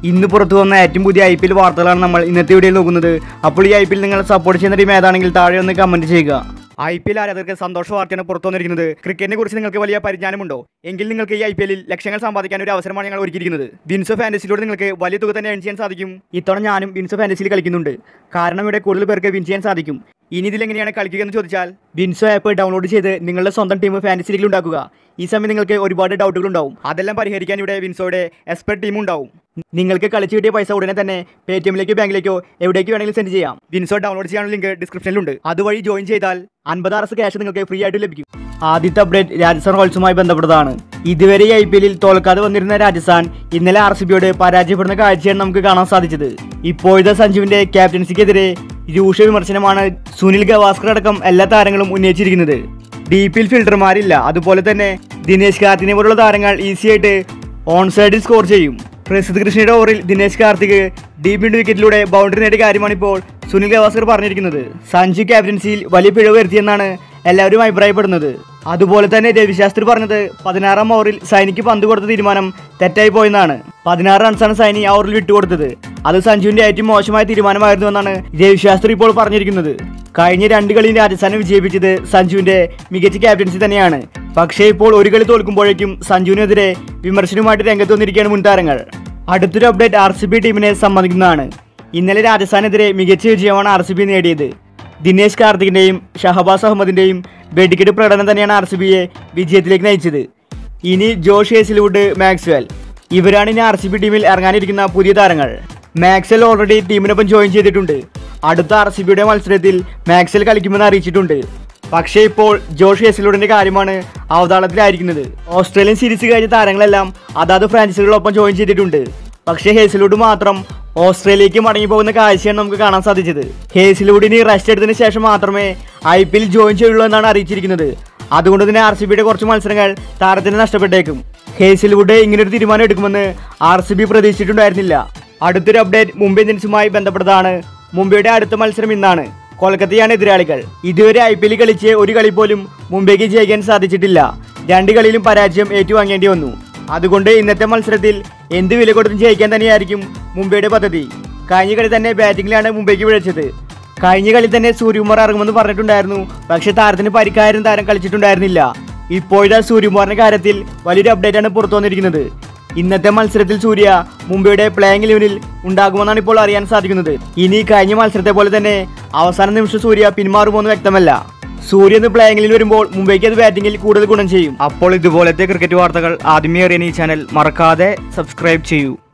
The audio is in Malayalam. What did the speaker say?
ഇന്ന് പുറത്തു വന്ന ഏറ്റവും പുതിയ ഐ പി എൽ വാർത്തകളാണ് നമ്മൾ ഇന്നത്തെ വീഡിയോയിൽ നോക്കുന്നത് അപ്പോൾ ഈ ഐ പി എൽ നിങ്ങൾ സപ്പോർട്ട് ചെയ്യുന്ന ടീം ഏതാണെങ്കിൽ താഴെ ഒന്ന് കമന്റ് ചെയ്യുക ഐ പി എൽ ആരാധകർക്ക് സന്തോഷ വാർത്തയാണ് പുറത്തു വന്നിരിക്കുന്നത് ക്രിക്കറ്റിനെ കുറിച്ച് നിങ്ങൾക്ക് വലിയ പരിജ്ഞാനമുണ്ടോ എങ്കിൽ നിങ്ങൾക്ക് ഈ ഐ പി എല്ലിൽ ലക്ഷങ്ങൾ സമ്പാദിക്കാൻ ഒരു അവസരമാണ് ഞങ്ങൾ ഒരുക്കിയിരിക്കുന്നത് വിൻസോ ഫാൻറ്റസിയിലൂടെ നിങ്ങൾക്ക് വലിയ തുക തന്നെ ഏൺ ചെയ്യാൻ സാധിക്കും ഇത്തവണ ഞാനും വിൻസോ ഫാൻറ്റസിയിൽ കളിക്കുന്നുണ്ട് കാരണം ഇവിടെ കൂടുതൽ പേർക്ക് വിൻ ചെയ്യാൻ സാധിക്കും ഇനി ഇതിൽ എങ്ങനെയാണ് കളിക്കുക എന്ന് ചോദിച്ചാൽ വിൻസോ ആപ്പ് ഡൗൺലോഡ് ചെയ്ത് നിങ്ങളുടെ സ്വന്തം ടീം ഫാൻറ്റസി ലീഗിൽ ഉണ്ടാക്കുക ഈ സമയം നിങ്ങൾക്ക് ഒരുപാട് ഡൗട്ടുകൾ ഉണ്ടാവും അതെല്ലാം പരിഹരിക്കാൻ ഇവിടെ വിൻസോയുടെ എക്സ്പെർട്ട് ടീം ഉണ്ടാവും നിങ്ങൾക്ക് കളിച്ചു കിട്ടിയ പൈസ ഉടനെ തന്നെ പേ ടി എമ്മിലേക്കോ ബാങ്കിലേക്കോ എവിടേക്ക് വേണമെങ്കിലും സെൻഡ് ചെയ്യാം വിൻസോ ഡൗൺലോഡ് ചെയ്യാനുള്ള ലിങ്ക് ഡിസ്ക്രിപ്ഷനിലുണ്ട് അതുവഴി ജോയിൻ ചെയ്താൽ അൻപത് ആർസ് ക്യാഷ് നിങ്ങൾക്ക് ഫ്രീ ആയിട്ട് ലഭിക്കും ആദ്യത്തെ അപ്ഡേറ്റ് രാജസ്ഥാൻ റോയൽസുമായി ബന്ധപ്പെട്ടതാണ് ഇതുവരെ ഐ പി എല്ലിൽ തോൽക്കാതെ വന്നിരുന്ന രാജസ്ഥാൻ ഇന്നലെ ആർ സി ബിയോട് പരാജയപ്പെടുന്ന കാഴ്ചയാണ് നമുക്ക് കാണാൻ സാധിച്ചത് ഇപ്പോഴത്തെ സഞ്ജുവിന്റെ ക്യാപ്റ്റൻസിക്കെതിരെ രൂക്ഷ വിമർശനമാണ് സുനിൽ ഗവാസ്കർ അടക്കം എല്ലാ താരങ്ങളും ഉന്നയിച്ചിരിക്കുന്നത് ഡീപ്പിൽ ഫിൽട്ടർമാരില്ല അതുപോലെ തന്നെ ദിനേശ് കാർത്തിനെ പോലുള്ള താരങ്ങൾ ഈസി ആയിട്ട് ഓൺ സൈഡിൽ സ്കോർ ചെയ്യും പ്രസിദ്ധ് കൃഷ്ണയുടെ ഓവറിൽ ദിനേശ് കാർത്തിക് ഡീപ് മിഡ് വിക്കറ്റിലൂടെ ബൗണ്ടറി നേടിയ കാര്യമാണ് ഇപ്പോൾ സുനിൽ ഗവാസ്കർ പറഞ്ഞിരിക്കുന്നത് സഞ്ജു ക്യാപ്റ്റൻസിയിൽ വലിയ പിഴവ് വരുത്തിയെന്നാണ് എല്ലാവരും അഭിപ്രായപ്പെടുന്നത് അതുപോലെ തന്നെ രവിശാസ്ത്രി പറഞ്ഞത് പതിനാറാം ഓവറിൽ സൈനിക്ക് പന്ത് കൊടുത്ത തീരുമാനം തെറ്റായി പോയെന്നാണ് പതിനാറ് റൺസാണ് സൈനി ആ ഓവറിൽ വിട്ടുകൊടുത്തത് അത് സഞ്ജുവിന്റെ ഏറ്റവും മോശമായ തീരുമാനമായിരുന്നു എന്നാണ് രവിശാസ്ത്രി ഇപ്പോൾ പറഞ്ഞിരിക്കുന്നത് കഴിഞ്ഞ രണ്ട് കളിയും രാജസ്ഥാനെ വിജയിപ്പിച്ചത് സഞ്ജുവിന്റെ മികച്ച ക്യാപ്റ്റൻസി തന്നെയാണ് പക്ഷേ ഇപ്പോൾ ഒരു കളി തോൽക്കുമ്പോഴേക്കും സഞ്ജുവിനെതിരെ വിമർശനവുമായിട്ട് രംഗത്ത് വന്നിരിക്കുകയാണ് മുൻ താരങ്ങൾ അടുത്തൊരു അപ്ഡേറ്റ് ആർ സി ബി ടീമിനെ സംബന്ധിക്കുന്നതാണ് ഇന്നലെ രാജസ്ഥാനെതിരെ മികച്ച വിജയമാണ് ആർ സി ബി നേടിയത് ദിനേശ് കാർത്തികിന്റെയും ഷഹബാസ് അഹമ്മദിന്റെയും വെടിക്കെട്ട് പ്രകടനം തന്നെയാണ് ആർ സി ബിയെ വിജയത്തിലേക്ക് നയിച്ചത് ഇനി ജോഷ് ഹേസിൽവുഡ് മാക്സ്വെൽ ഇവരാണ് ഇനി ആർ സി ബി ടീമിൽ ഇറങ്ങാനിരിക്കുന്ന പുതിയ താരങ്ങൾ മാക്സൽ ഓൾറെഡി ടീമിനൊപ്പം ജോയിൻ ചെയ്തിട്ടുണ്ട് അടുത്ത ആർ സി ബിയുടെ മത്സരത്തിൽ മാക്സൽ കളിക്കുമെന്ന് അറിയിച്ചിട്ടുണ്ട് പക്ഷേ ഇപ്പോൾ ജോഷ് ഹേസിലൂഡിന്റെ കാര്യമാണ് അവതാളത്തിലായിരിക്കുന്നത് ഓസ്ട്രേലിയൻ സീരീസ് കഴിഞ്ഞ താരങ്ങളെല്ലാം അതാത് ഫ്രാഞ്ചൈസികളൊപ്പം ജോയിൻ ചെയ്തിട്ടുണ്ട് പക്ഷേ ഹേസിലൂഡ് മാത്രം ഓസ്ട്രേലിയക്ക് മടങ്ങി പോകുന്ന കാഴ്ചയാണ് നമുക്ക് കാണാൻ സാധിച്ചത് ഹേസിലൂഡിന് റെസ്റ്റ് എടുത്തതിന് ശേഷം മാത്രമേ ഐ പി എൽ ജോയിൻ ചെയ്യുള്ളൂ എന്നാണ് അറിയിച്ചിരിക്കുന്നത് അതുകൊണ്ട് തന്നെ ആർ സി ബിയുടെ കുറച്ച് മത്സരങ്ങൾ താരത്തിന് നഷ്ടപ്പെട്ടേക്കും ഹേസിൽവുഡ് ഇങ്ങനൊരു തീരുമാനം എടുക്കുമെന്ന് ആർ സി ബി പ്രതീക്ഷിച്ചിട്ടുണ്ടായിരുന്നില്ല അടുത്തൊരു അപ്ഡേറ്റ് മുംബൈ ഇന്ത്യൻസുമായി ബന്ധപ്പെട്ടതാണ് മുംബൈയുടെ അടുത്ത മത്സരം ഇന്നാണ് കൊൽക്കത്തയാണ് എതിരാളികൾ ഇതുവരെ ഐ പി എൽ കളിച്ച് ഒരു കളി പോലും മുംബൈക്ക് ജയിക്കാൻ സാധിച്ചിട്ടില്ല രണ്ട് കളിയിലും പരാജയം ഏറ്റുവാങ്ങേണ്ടി വന്നു അതുകൊണ്ട് ഇന്നത്തെ മത്സരത്തിൽ എന്ത് വില കൊടുത്തും ജയിക്കാൻ തന്നെയായിരിക്കും മുംബൈയുടെ പദ്ധതി കഴിഞ്ഞ കളി തന്നെ ബാറ്റിംഗിലാണ് മുംബൈക്ക് വിളിച്ചത് കഴിഞ്ഞ കളി തന്നെ സൂര്യകുമാർ ഇറങ്ങുമെന്ന് പറഞ്ഞിട്ടുണ്ടായിരുന്നു പക്ഷെ താരത്തിന് പരിക്കാരും താരം കളിച്ചിട്ടുണ്ടായിരുന്നില്ല ഇപ്പോഴത്തെ സൂര്യകുമാറിന്റെ കാര്യത്തിൽ വലിയൊരു അപ്ഡേറ്റ് ആണ് പുറത്തു വന്നിരിക്കുന്നത് ഇന്നത്തെ മത്സരത്തിൽ സൂര്യ മുംബൈയുടെ പ്ലേയിങ് ഇലവനിൽ ഉണ്ടാകുമെന്നാണ് ഇപ്പോൾ അറിയാൻ സാധിക്കുന്നത് ഇനി കഴിഞ്ഞ മത്സരത്തെ പോലെ തന്നെ അവസാന നിമിഷം സൂര്യ പിന്മാറുമോന്ന് വ്യക്തമല്ല സൂര്യ എന്ന് പ്ലേയിങ്ങിൽ വരുമ്പോൾ മുംബൈക്ക് അത് ബാറ്റിംഗിൽ കൂടുതൽ ഗുണം ചെയ്യും അപ്പോൾ ഇതുപോലത്തെ ക്രിക്കറ്റ് വാർത്തകൾ ആദ്യമേ അറിയാൻ ഈ ചാനൽ മറക്കാതെ സബ്സ്ക്രൈബ് ചെയ്യൂ